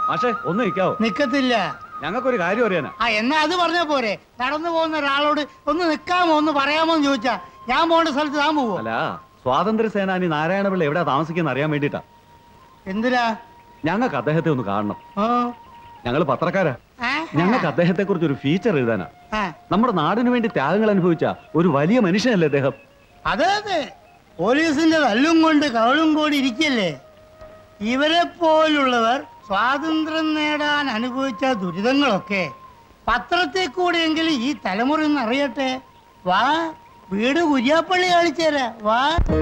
മാഷേ ഒന്ന് നിൽക്കാവോ നിക്കത്തില്ല ഞങ്ങൾക്കൊരു കാര്യം അറിയാനാ ആ എന്നാ അത് പറഞ്ഞ പോരെ നടന്നു പോകുന്ന ഒരാളോട് ഒന്ന് നിക്കാമോ ഒന്ന് പറയാമോ എന്ന് ചോദിച്ചാ ഞാൻ പോകേണ്ട സ്ഥലത്ത് താൻ പോവോ അല്ല സ്വാതന്ത്ര്യ സേനാനി നാരായണപിള്ള എവിടെ താമസിക്കുന്ന അറിയാൻ വേണ്ടിട്ടാ എന്തിനാ ഞങ്ങൾക്ക് അദ്ദേഹത്തെ ഒന്ന് കാണണം ഓ ഞങ്ങൾ പത്രക്കാരാ ആ, ഞങ്ങൾക്ക് അദ്ദേഹത്തെ കുറിച്ച് ഒരു ഫീച്ചർ എഴുതാനാ ആ. നമ്മുടെ നാടിനു വേണ്ടി ത്യാഗങ്ങൾ അനുഭവിച്ച ഒരു വലിയ മനുഷ്യനല്ലേ അദ്ദേഹം അതെ അതെ പോലീസിന്റെ തല്ലും കൊണ്ട് കവളും കൂടി ഇരിക്കല്ലേ ഇവരെ പോലുള്ളവർ സ്വാതന്ത്ര്യം നേടാൻ അനുഭവിച്ച ദുരിതങ്ങളൊക്കെ പത്രത്തിൽ കൂടെയെങ്കിലും ഈ തലമുറ ഒന്ന് അറിയട്ടെ വാ വീട് കുര്യാപ്പള്ളി കാണിച്ചേരാ വാ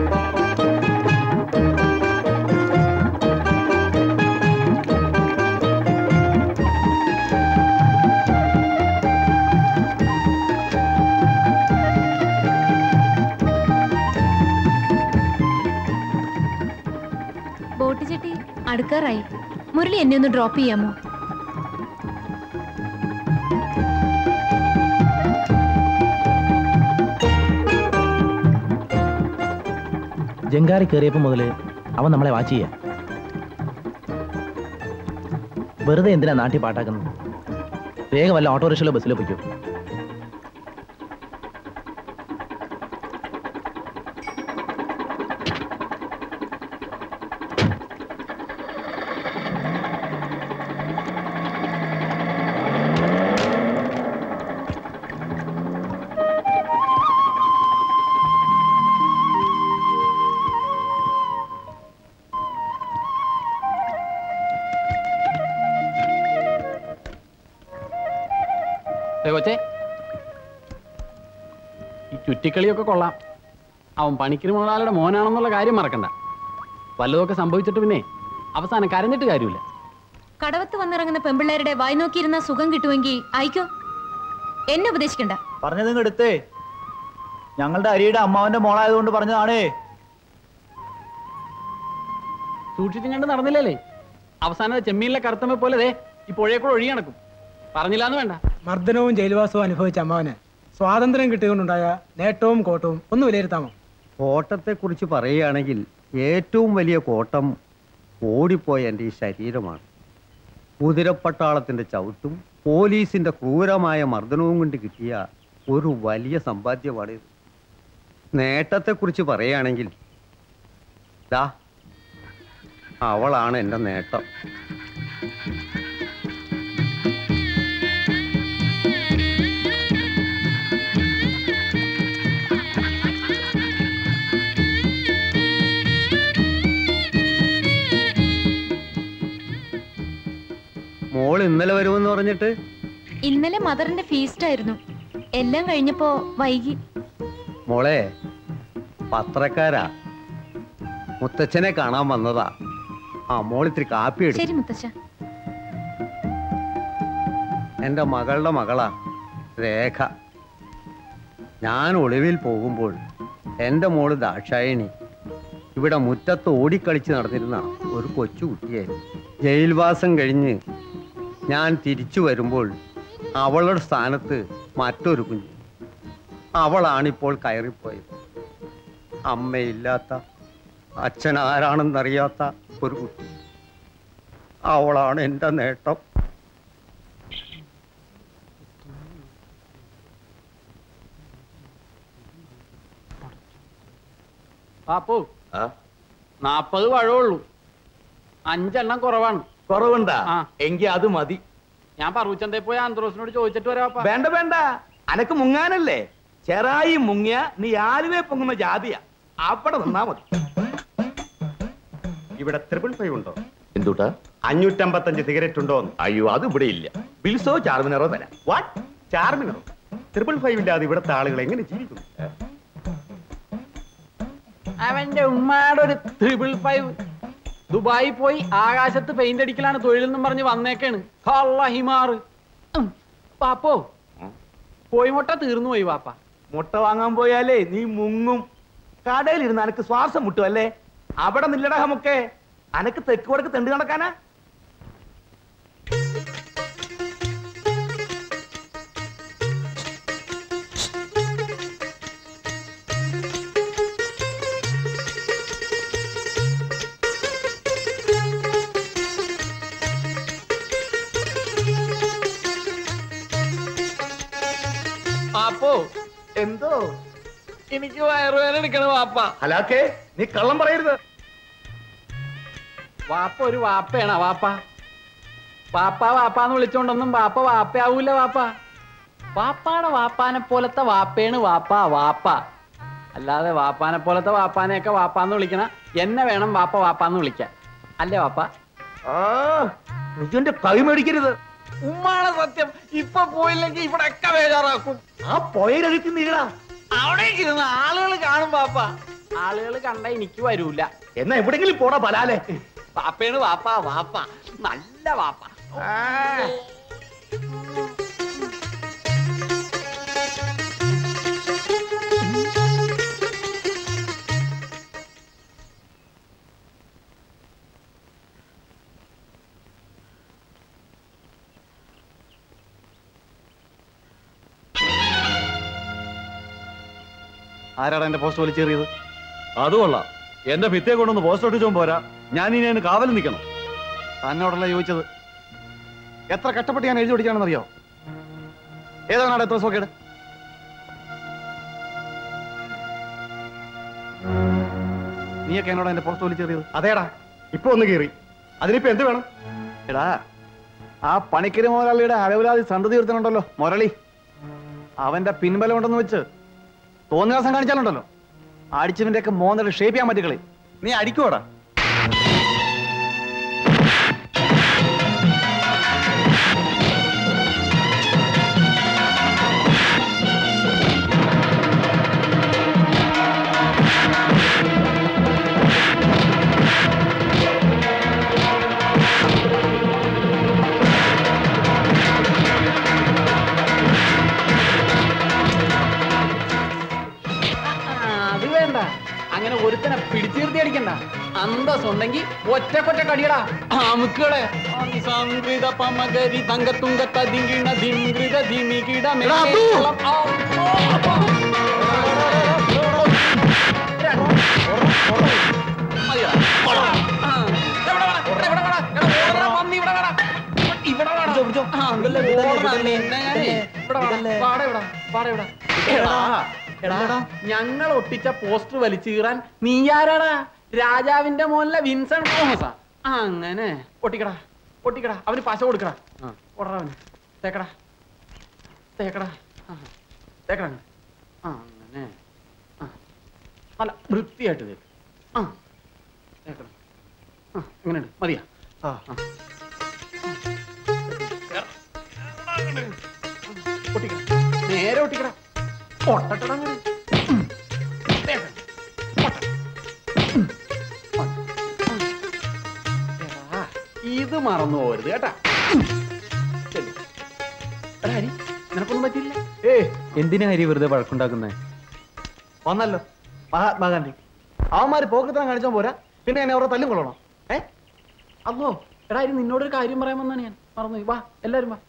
ബോട്ട് ചെട്ടി അടുക്കാറായി മുരളി എന്നെ ഒന്ന് ഡ്രോപ്പ് ചെയ്യാമോ ജങ്കാറി കയറിയപ്പോൾ മുതൽ അവൻ നമ്മളെ വാച്ച് ചെയ്യാം വെറുതെ എന്തിനാ നാട്ടിൽ പാട്ടാക്കുന്നത് വേഗം വല്ല ഓട്ടോറിക്ഷയിലോ ബസ്സിലോ പൊയ്ക്കോ ഏ കൊച്ചേ ഈ ചുറ്റിക്കളിയൊക്കെ കൊള്ളാം അവൻ പണിക്കര് മുതലാളിയുടെ മോനാണെന്നുള്ള കാര്യം മറക്കണ്ട വല്ലതൊക്കെ സംഭവിച്ചിട്ട് പിന്നെ അവസാനം കരഞ്ഞിട്ട് കാര്യമില്ല കടവത്ത് വന്നിറങ്ങുന്ന പെമ്പിള്ളേരുടെ വായി നോക്കിയിരുന്ന സുഖം കിട്ടുമെങ്കിൽ അയക്കോ എന്നെ ഉപദേശിക്കണ്ട പറഞ്ഞതും എടുത്തേ ഞങ്ങളുടെ അരിയുടെ അമ്മാവന്റെ മോളായതുകൊണ്ട് പറഞ്ഞതാണേ സൂക്ഷിച്ചും കണ്ട് നടന്നില്ലല്ലേ അവസാനം ചെമ്മീനിലെ കറുത്തമ്മ പോലെ ദേ ഈ പുഴയെ കൂടെ ഒഴുകി നടക്കും പറഞ്ഞില്ലാന്ന് വേണ്ട മർദ്ദനവും ജയിൽവാസവും അനുഭവിച്ച അമ്മാവന് സ്വാതന്ത്ര്യം കിട്ടിയതുകൊണ്ടുണ്ടായ നേട്ടവും കോട്ടവും ഒന്ന് വിലയിരുത്താമോ കോട്ടത്തെക്കുറിച്ച് പറയുകയാണെങ്കിൽ ഏറ്റവും വലിയ കോട്ടം ഓടിപ്പോയ എൻ്റെ ഈ ശരീരമാണ് കുതിരപ്പട്ടാളത്തിൻ്റെ ചവിട്ടും പോലീസിൻ്റെ ക്രൂരമായ മർദ്ദനവും കൊണ്ട് കിട്ടിയ ഒരു വലിയ സമ്പാദ്യമാണിത് നേട്ടത്തെക്കുറിച്ച് പറയുകയാണെങ്കിൽ ദാ അവളാണ് എൻ്റെ നേട്ടം മോൾ ഇന്നലെ വരുമെന്ന് പറഞ്ഞിട്ട് ഇന്നലെ മദറിന്റെ ഫീസ്റ്റ് ആയിരുന്നു എല്ലാം കഴിഞ്ഞപ്പോ വൈകി മോളെ പത്രക്കാരാ മുത്തച്ഛനെ കാണാൻ വന്നതാ ആ മോൾ ഇത്തിരി കാപ്പി എടുത്തു ശരി മുത്തച്ഛ എൻ്റെ മകളുടെ മകളാ രേഖ ഞാൻ ഒളിവിൽ പോകുമ്പോൾ എൻ്റെ മോള് ദാക്ഷായണി ഇവിടെ മുറ്റത്ത് ഓടിക്കളിച്ച് നടന്നിരുന്ന ഒരു കൊച്ചു കുട്ടിയായിരുന്നു ജയിൽവാസം കഴിഞ്ഞ് ഞാൻ തിരിച്ചു വരുമ്പോൾ അവളുടെ സ്ഥാനത്ത് മറ്റൊരു കുഞ്ഞ് അവളാണിപ്പോൾ കയറിപ്പോയത് അമ്മയില്ലാത്ത അച്ഛൻ ആരാണെന്നറിയാത്ത ഒരു കുട്ടി അവളാണ് എൻ്റെ നേട്ടം പാപ്പു നാപ്പത് പഴമുള്ളൂ അഞ്ചെണ്ണം കുറവാണ് കുറവുണ്ടാ ആ. എങ്കി അത് മതി ഞാൻ പറൂച്ചന്തേ പോയി ആന്ത്രോസിനോട് ചോദിച്ചിട്ട് വരാപ്പാ വേണ്ട വേണ്ട അനക്ക് മുങ്ങാനല്ലേ ചെറായി മുങ്ങിയ നീ ആലുവേ പൊങ്ങുന്ന ജാതിയാ അവിടെ നിന്നാ മതി ഇവിടെ ട്രിപ്പിൾ ഫൈവ് ഉണ്ടോ എന്തുട്ടാ അഞ്ഞൂറ്റമ്പത്തഞ്ച് സിഗരറ്റ് ഉണ്ടോ അയ്യോ അത് ഇവിടെ ഇല്ല ബിൽസോ ചാർമിനറോ തരാം വാട്ട് ചാർമിനറോ ട്രിപ്പിൾ ഫൈവ് ഇല്ലാതെ ഇവിടുത്തെ ആളുകൾ എങ്ങനെ ജീവിക്കുന്നു അവന്റെ ഉമ്മാടെ ഒരു ത്രിപിൾ ഫൈവ് ദുബായി പോയി ആകാശത്ത് പെയിന്റ് അടിക്കലാണ് തൊഴിലെന്നും പറഞ്ഞ് വന്നേക്കാണ് കള്ള ഹിമാറ് ഉം. പാപ്പോ പോയി മുട്ട തീർന്നു പോയി പാപ്പ മുട്ട വാങ്ങാൻ പോയാലേ നീ മുങ്ങും കടയിലിരുന്ന് അനക്ക് ശ്വാസം മുട്ടുമല്ലേ അവിടെ നില്ലട നമുക്ക് അനക്ക് തെക്ക് വടക്ക് തെണ്ട് നടക്കാനാ പാപ്പോ എന്തോ എനിക്ക് വയറുവേദന എടുക്കണം വാപ്പ ഹലാക്കേ നീ കള്ളം പറയരുത് വാപ്പ ഒരു വാപ്പയാണ് വാപ്പ വാപ്പ വാപ്പാന്ന് വിളിച്ചോണ്ടൊന്നും വാപ്പ വാപ്പയാവൂല വാപ്പ വാപ്പാടെ വാപ്പാനെ പോലത്തെ വാപ്പയാണ് വാപ്പ വാപ്പ അല്ലാതെ വാപ്പാനെ പോലത്തെ വാപ്പാനെയൊക്കെ വാപ്പാന്ന് വിളിക്കണ എന്നെ വേണം വാപ്പ വാപ്പാന്ന് വിളിക്കാൻ അല്ലേ വാപ്പ ആ നീ എന്റെ കൈ മേടിക്കരുത് ഉമ്മാണ് സത്യം ഇപ്പൊ പോയില്ലെങ്കിൽ ഇവിടെ ഒക്കെ ബേജാറാക്കും ആ പോയരഴുത്തി നീടാ അവിടേക്ക് ഇരുന്ന് ആളുകൾ കാണും വാപ്പ ആളുകൾ കണ്ട എനിക്ക് വരൂല എന്നാ എവിടെങ്കിലും പോടാ ബലാലെ വാപ്പയാണ് വാപ്പ വാപ്പ നല്ല വാപ്പ ആരാടാ എന്റെ പോസ്റ്റ് വലിച്ചേറിയത് അതുകൊള്ളാം എന്റെ ഭിത്തിയെ കൊണ്ടൊന്ന് പോസ്റ്റ് ഒട്ടിച്ചോ പോരാ ഞാൻ ഇനി അതിന് കാവൽ നിൽക്കണം തന്നോടല്ല ചോദിച്ചത് എത്ര കഷ്ടപ്പെട്ട് ഞാൻ എഴുതി പഠിക്കാണെന്നറിയോ ഏതാണ് എത്ര സോക്കേട് നീയൊക്കെ എന്നോട് എന്റെ പോസ്റ്റ് വലിച്ചേറിയത് അതേടാ ഇപ്പൊ ഒന്ന് കീറി അതിനിപ്പോ എന്ത് വേണം എടാ ആ പണിക്കരി മുതലാളിയുടെ അലവിലാതി സന്തതി ഒരുത്തനുണ്ടല്ലോ മുരളി അവന്റെ പിൻബലം ഉണ്ടെന്ന് വെച്ച് തോന്നിയാസം കാണിച്ചാലുണ്ടല്ലോ അടിച്ചവന്റെ ഒക്കെ മോന്നര ഷേപ്പ് ചെയ്യാൻ പറ്റുകളെ നീ അടിക്കുവാടാ ആ, അത് വേണ്ട അങ്ങനെ ഒരുത്തനെ പിടിച്ചീർത്തി അടിക്കണ്ട അന്തസ് ഉണ്ടെങ്കിൽ ഒറ്റ കൊറ്റ കടിയടാ അമുക്കുകളെ സംകൃത പമകരി തങ്കത്തുങ്ക തതിങ്കിണ ധിംകൃത ധിമികിട മേളം. ആ, ആ, മതിയോ? ആ, ഇവിടെ വാടാ, ഇവിടെ ഇവിടെ വാടാ. എടാ, ഓടടാ, പന്നി, ഇവിടെ വാടാ. ഇവിടെ വാടാ. ആ, ഓടടാ, നിന്നെ ഞാനേ. ഇവിടെ വാടാ. വാടാ ഇവിടെ, വാടാ ഇവിടെ. എടാ, എടാ ഞങ്ങൾ ഒട്ടിച്ച പോസ്റ്റർ വലിച്ചു കീറാൻ നീ ആരാടാ രാജാവിന്റെ മോനിലെ വിൻസൺ തോമസാ അങ്ങനെ ഒട്ടിക്കടാ ഒട്ടിക്കടാ അവന് പശ കൊടുക്കടാ ഓടടാ അവന് തേക്കടാ തേക്കടാ ആ, തേക്കടാ അങ്ങ്. ആ അങ്ങനെ ആ അല്ല വൃത്തിയായിട്ട് തേക്ക് ആ തേക്കണം ആ എങ്ങനെയുണ്ട് മതിയാ ആ ആ. ഒട്ടിക്കടാ നേരെ ഒട്ടിക്കടാ പൊട്ടട്ടടാ അങ്ങട്. ഉം. തേക്കണം. പൊട്ട. ഉം. പൊട്ട. ഉം. എടാ, ഇത് മറന്നു പോകരുത് കേട്ടാ ഉം. ചെല്ല്. എടാ ഹരി നിനക്കൊന്നും പറ്റില്ല ഏ എന്തിനാ ഹരി വെറുതെ വഴക്കുണ്ടാക്കുന്നേ വന്നല്ലോ മഹാത്മാഗാന്ധി അവന്മാര് പോക്കത്തനം കാണിച്ചാൽ പോരാ പിന്നെ എന്നെ അവരെ തല്ലും കൊള്ളണം ഏ അല്ലോ എടാ ഹരി നിന്നോടൊരു കാര്യം പറയാൻ വന്നാണ് ഞാൻ മറന്നു വാ എല്ലാരും വാ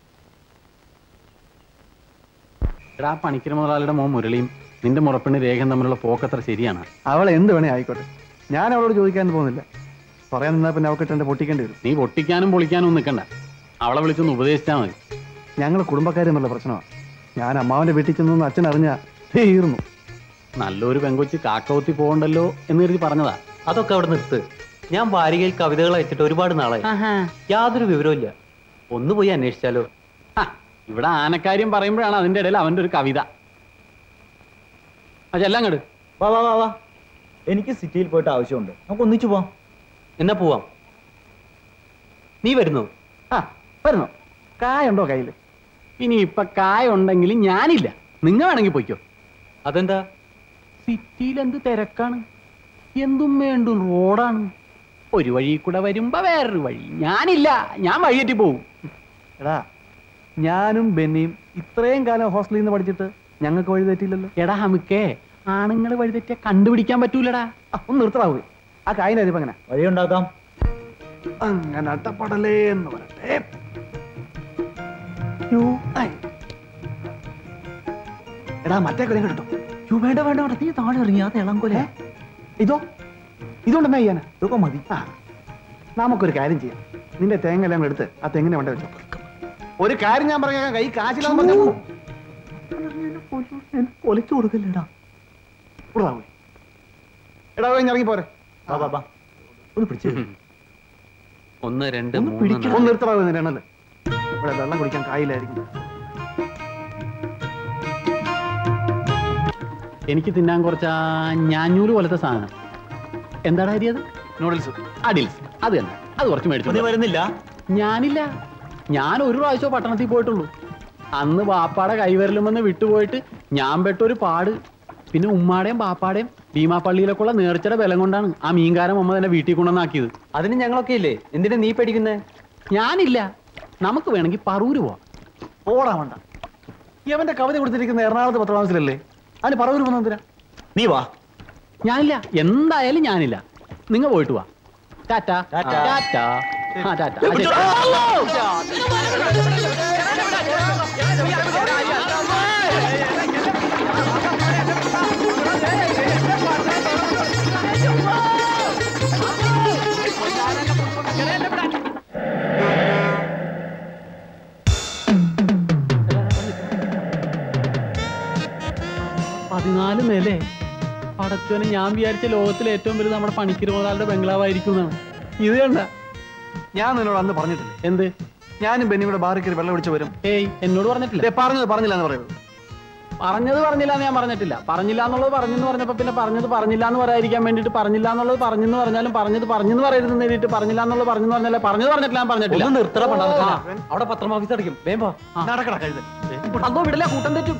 എടാ ആ പണിക്കര മുതലാളിയുടെ മോൻ മുരളിയും നിന്റെ മുറപ്പെണ്ണ് രേഖയും തമ്മിലുള്ള പോക്കത്ര ശരിയാണ് അവൾ എന്ത് വേണേ ആയിക്കോട്ടെ ഞാൻ അവളോട് ചോദിക്കാൻ പോകുന്നില്ല പറയാൻ നിന്നാ പിന്നെ അവക്കിട്ട് എന്റെ പൊട്ടിക്കേണ്ടി വരും നീ പൊട്ടിക്കാനും പൊളിക്കാനും ഒന്നും നിൽക്കണ്ട അവളെ വിളിച്ചൊന്ന് ഉപദേശിച്ചാ മതി ഞങ്ങൾ കുടുംബക്കാരെന്നുള്ള പ്രശ്നമാണ് ഞാൻ അമ്മാവന്റെ വീട്ടിൽ ചെന്നു അച്ഛൻ അറിഞ്ഞ തീർന്നു നല്ലൊരു പെങ്കൊച്ച് കാക്കവത്തി പോകണ്ടല്ലോ എന്ന് കരുതി പറഞ്ഞതാ അതൊക്കെ അവിടെ നിർത്ത് ഞാൻ വാരികയിൽ കവിതകൾ അയച്ചിട്ട് ഒരുപാട് നാളായി യാതൊരു വിവരവും ഒന്ന് പോയി അന്വേഷിച്ചാലോ ഹ, ഇവിടെ ആനക്കാര്യം പറയുമ്പോഴാണ് അതിന്റെ ഇടയിൽ അവന്റെ ഒരു കവിത അതെല്ലാം കണ്ട് വാ വാ വാ വാ എനിക്ക് സിറ്റിയിൽ പോയിട്ട് ആവശ്യമുണ്ട് നമുക്ക് ഒന്നിച്ചു പോവാം എന്നാ പോവാം നീ വരുന്നോ ആ വരുന്നോ കായുണ്ടോ കയ്യിൽ ഇനി ഇപ്പൊ കായ ഉണ്ടെങ്കിലും ഞാനില്ല നിങ്ങ വേണമെങ്കിൽ പൊയ്ക്കോ അതെന്താ സിറ്റിയിൽ എന്ത് തിരക്കാണ് എന്തും വേണ്ടും റോഡാണ് ഒരു വഴി കൂടെ വരുമ്പോ വേറൊരു വഴി ഞാനില്ല ഞാൻ വഴിയേറ്റി പോവും എടാ ഞാനും ബെന്നിയും ഇത്രയും കാലം ഹോസ്റ്റലിൽ നിന്ന് പഠിച്ചിട്ട് ഞങ്ങൾക്ക് വഴി തെറ്റിയില്ലല്ലോ എടാ ഹമുക്കേ ആണുങ്ങൾ വഴിതെറ്റിയ കണ്ടുപിടിക്കാൻ പറ്റൂലടാ ആ, ഒന്ന് നിർത്തറാവേ ആ കായിന്റെ അരിപ്പം അങ്ങനെ വഴിയുണ്ടാക്കാം അങ്ങനെ അട്ടപ്പടലേ എന്ന് പറയട്ടെ യ്യോ, ഐ. എടാ മറ്റേ കൊല്ലം കേട്ടോ യ്യോ, വേണ്ട വേണ്ട വേണ്ട നീ താഴെ ഇറങ്ങി അത് ഇളങ്കൊലേ ഇതോ ഇതുകൊണ്ടെന്നാ ചെയ്യാനാ ഇതൊക്കെ മതി ആ നമുക്കൊരു കാര്യം ചെയ്യാം നിന്റെ തേങ്ങ എല്ലാം കൂടെ എടുത്ത് ആ തെങ്ങിനെ വേണ്ട വെച്ചോ ഒരു കാര്യം ഞാൻ പറഞ്ഞേക്കാം കൈ കാശിലാന്ന് പറഞ്ഞു ഒലച്ചു കൊടുക്കല്ലടാ എടാ കഴിഞ്ഞ് ഇറങ്ങി പോരെ ബാ ബാ ബാ ഒന്ന് പിടിച്ചു ഒന്ന് രണ്ട് ഒന്ന് മൂന്ന് പിടിക്കണം. ഒന്ന് നിർത്തടാ നിന്നെ ഇവിടെ വെള്ളം കുടിക്കാൻ കായില്ലായിരിക്കും എനിക്ക് തിന്നാൻ കുറച്ച് ആ ഞാഞ്ഞൂല് പോലത്തെ സാധനം എന്താണ് അരി അത് നൂഡിൽസ് അഡിൽസ് അത് തന്നെ അത് കുറച്ച് നീ മേടിച്ചു വരുന്നില്ല ഞാനില്ല ഞാൻ ഒരു പ്രാവശ്യം പട്ടണത്തിൽ പോയിട്ടുള്ളൂ അന്ന് ബാപ്പാടെ കൈവരലുമെന്ന് വിട്ടുപോയിട്ട് ഞാൻ പെട്ടൊരു പാട് പിന്നെ ഉമ്മാടെയും ബാപ്പാടെയും ഭീമാപ്പള്ളിയിലൊക്കെയുള്ള നേർച്ചയുടെ ബലം കൊണ്ടാണ് ആ മീൻകാരൻ അമ്മ തന്നെ വീട്ടിൽ കൊണ്ടുവന്നാക്കിയത് അതിന് ഞങ്ങളൊക്കെ ഇല്ലേ എന്തിനാ നീ പേടിക്കുന്നേ ഞാനില്ല നമുക്ക് വേണമെങ്കിൽ പറൂര് പോവാം ഓടാ വേണ്ട ഇവന്റെ കവിത കൊടുത്തിരിക്കുന്ന എറണാകുളത്ത് പത്രമാസത്തിലല്ലേ അതിന് പറവൂർ പോകുന്നതിനാ നീ വാ ഞാനില്ല എന്തായാലും ഞാനില്ല നിങ്ങൾ പോയിട്ട് വാ ടാറ്റ ടാറ്റ. ടാറ്റ ആ ടാറ്റ ആ, ശരി. പതിനാല് നിലേ പടച്ചോനെ ഞാൻ വിചാരിച്ച ലോകത്തിലെ ഏറ്റവും വലുത് നമ്മുടെ പണിക്കര് മുതലാളുടെ ബംഗ്ലാവായിരിക്കും എന്നാണ് ഇത് കണ്ട ഞാൻ നിന്നോട് അന്ന് പറഞ്ഞിട്ടില്ലേ എന്ത് ഞാനും ബെന്നി കൂടെ ബാറിൽ കയറി വെള്ളം ഒഴിച്ച് വരും ഏയ് എന്നോട് പറഞ്ഞിട്ടില്ല ദേ, പറഞ്ഞത് പറഞ്ഞില്ല എന്ന് പറയുന്നത് പറഞ്ഞത് പറഞ്ഞില്ല എന്ന് ഞാൻ പറഞ്ഞിട്ടില്ല പറഞ്ഞില്ല എന്നുള്ളത് പറഞ്ഞെന്ന് പറഞ്ഞപ്പോ പിന്നെ പറഞ്ഞത് പറഞ്ഞില്ല എന്ന് പറയാതിരിക്കാൻ വേണ്ടിയിട്ട് പറഞ്ഞില്ല എന്നുള്ളത് പറഞ്ഞെന്ന് പറഞ്ഞാലും പറഞ്ഞത് പറഞ്ഞെന്ന് പറയരുതെന്ന് എഴുതിയിട്ട് പറഞ്ഞില്ല എന്നുള്ളത് പറഞ്ഞെന്ന് പറഞ്ഞാലേ പറഞ്ഞത് പറഞ്ഞിട്ടില്ല ഞാൻ പറഞ്ഞിട്ടില്ല ഒന്ന് നിർത്തറ ആ. പണ്ടാ അവിടെ പത്രം ഓഫീസ് അടയ്ക്കും വേം പോ നടക്കട കഴുതൽ അതോ വിടില്ല കൂട്ടം തെറ്റും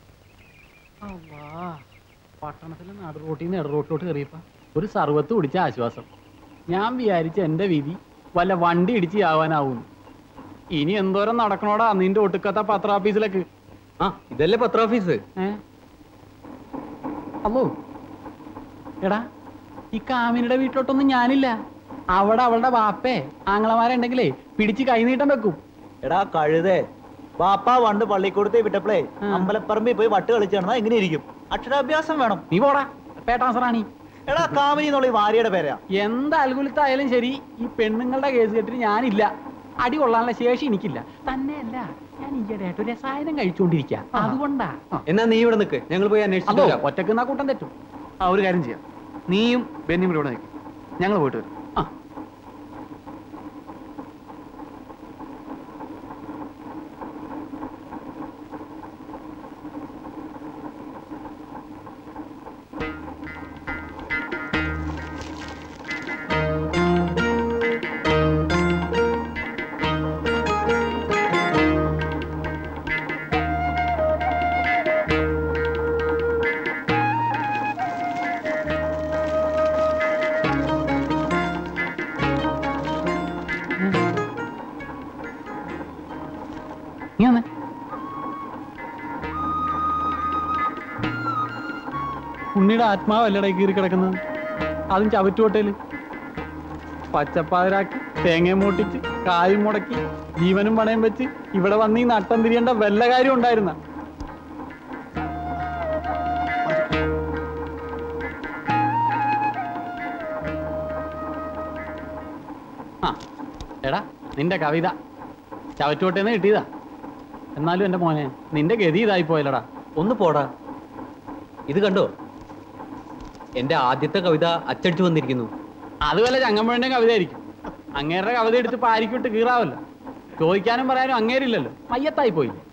പട്ടണത്തിലെ നാട് റോട്ടിൽ നിന്ന് ഇടറോട്ടിലോട്ട് കയറിയപ്പോ ഒരു സർവത്ത് കുടിച്ച ആശ്വാസം ഞാൻ വിചാരിച്ച എന്റെ വിധി വല്ല വണ്ടി ഇടിച്ച് ആവാനാവും ഇനി എന്തോരം നടക്കണോടാ നിന്റെ ഒട്ടുക്കത്ത പത്ര ഓഫീസിലേക്ക് ആ ഇതല്ലേ പത്ര ഓഫീസ് ഏ അല്ലോ എടാ ഈ കാമിനിയുടെ വീട്ടിലോട്ടൊന്നും ഞാനില്ല അവിടെ അവളുടെ ബാപ്പേ ആങ്ങളമാരുണ്ടെങ്കിലേ പിടിച്ച് കൈനീട്ടം വെക്കും എടാ കഴുതേ ബാപ്പ പണ്ട് പള്ളിക്കൂടത്തെ വിട്ടപ്പോഴേ ആ. അമ്പലപ്പറമ്പിൽ പോയി വട്ട് കളിച്ചു നടന്നാ എങ്ങനെ ഇരിക്കും അക്ഷരാഭ്യാസം വേണം നീ പോടാ പേട്ടാസറാണി എടാ കാമിനി എന്നുള്ള ഈ ഭാര്യയുടെ പേരാ എന്ത് അൽഗുലത്തായാലും ശരി ഈ പെണ്ണുങ്ങളുടെ കേസ് കെട്ടിട്ട് ഞാനില്ല അടി കൊള്ളാനുള്ള ശേഷി എനിക്കില്ല തന്നെയല്ല ഞാൻ ഈയിടെയായിട്ട് ഒരു രസായനം കഴിച്ചുകൊണ്ടിരിക്കുക അതുകൊണ്ടാ എന്നാ നീ ഇവിടെ നിൽക്ക് ഞങ്ങൾ പോയി അന്വേഷിച്ചു അതോ വരാം. ഒറ്റക്ക് നിന്നാ കൂട്ടം തെറ്റും ആ ഒരു കാര്യം ചെയ്യാം നീയും ബെന്നിയും കൂടെ ഇവിടെ നിൽക്കും ഞങ്ങൾ പോയിട്ട് വരും ആ നീ വന്നേ ഉണ്ണിയുടെ ആത്മാവല്ലടേ കീറി കിടക്കുന്നത് അതും ചവറ്റുകൊട്ടയില് പച്ചപ്പാതിരാക്കി തേങ്ങയും മൂട്ടിച്ച് കായും മുടക്കി ജീവനും പണയം വെച്ച് ഇവിടെ വന്ന് ഈ നട്ടം തിരിയേണ്ട വല്ല കാര്യം ഉണ്ടായിരുന്ന ആ എടാ നിന്റെ കവിത ചവറ്റുകൊട്ടേന്ന് കിട്ടിയതാ എന്നാലും എന്റെ മോനെ നിന്റെ ഗതി ഇതായി പോയല്ലടാ ഒന്ന് പോടാ ഇത് കണ്ടോ എന്റെ ആദ്യത്തെ കവിത അച്ചടിച്ചു വന്നിരിക്കുന്നു അത് വല്ല ചങ്ങമ്പുഴന്റെ കവിത ആയിരിക്കും അങ്ങേരുടെ കവിത എടുത്ത് പാരിക്കിട്ട് കീറാവല്ലോ ചോദിക്കാനും പറയാനും അങ്ങേരില്ലല്ലോ മയ്യത്തായി പോയില്ലേ